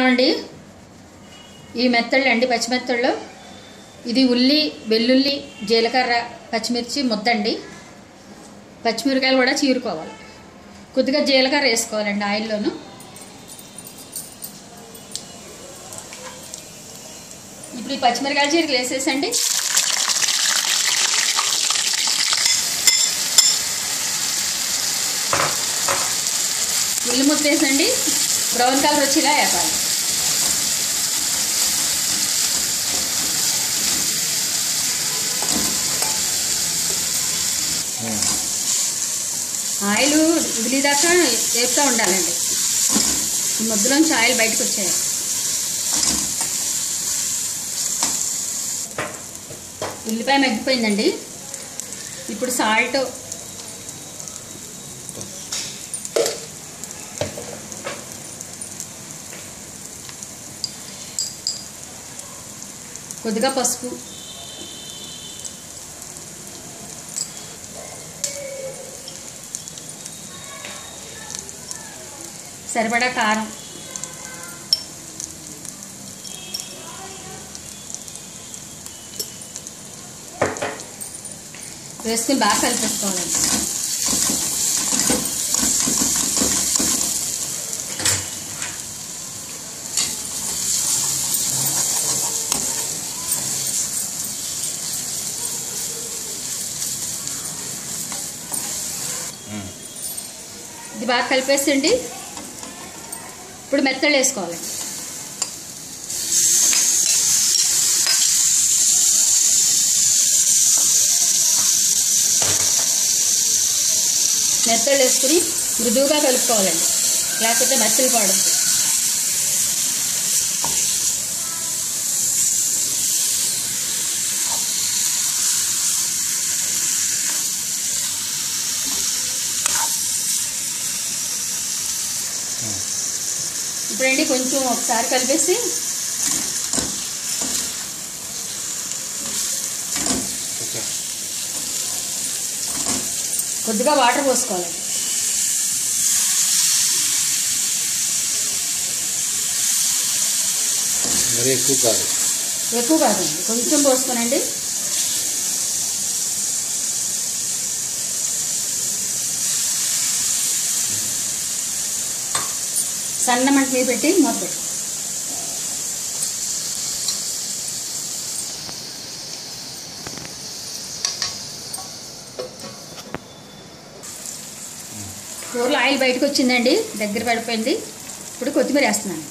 వేసుకుందామండి ఈ మెత్తళ్ళు అండి పచ్చిమెత్తళ్ళు ఇది ఉల్లి వెల్లుల్లి జీలకర్ర పచ్చిమిర్చి ముద్దండి పచ్చిమిరకాయలు కూడా చీరుకోవాలి కొద్దిగా జీలకర్ర వేసుకోవాలండి ఆయిల్లోను ఇప్పుడు ఈ పచ్చిమిరకాయలు చీరకలు వేసేసండి ఉల్లి ముద్ద వేసండి బ్రౌన్ కలర్ వచ్చేలా వేపాలి ఆయిల్ వదిలేదాకా వేపుతూ ఉండాలండి ఈ ముద్దలోంచి ఆయిల్ బయటకు వచ్చాయి ఉల్లిపాయ మగ్గిపోయిందండి ఇప్పుడు సాల్ట్ కొద్దిగా పసుపు సరిపడా కారం వేసుకుని బాగా కలిపేసుకోవాలండి ఇది బాగా కలిపేసండి ఇప్పుడు మెత్తళ్ళు వేసుకోవాలి మెత్తళ్ళు వేసుకుని మృదువుగా కలుపుకోవాలండి లేకపోతే మెత్తలు పడుతుంది ఇప్పుడండి కొంచెం ఒకసారి కలిపేసి ఓకే కొద్దిగా వాటర్ పోసుకోవాలండి మరీ ఎక్కువ కాదు ఎక్కువ కాదండి కొంచెం పోసుకోనండి సన్న మంట మీద పెట్టి మూత పెట్టు కూరలో ఆయిల్ బయటకు వచ్చిందండి దగ్గర పడిపోయింది ఇప్పుడు కొత్తిమీర వేస్తున్నానండి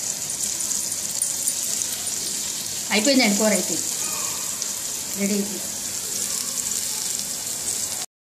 అయిపోయిందండి కూర అయిపోయింది రెడీ అయిపోయింది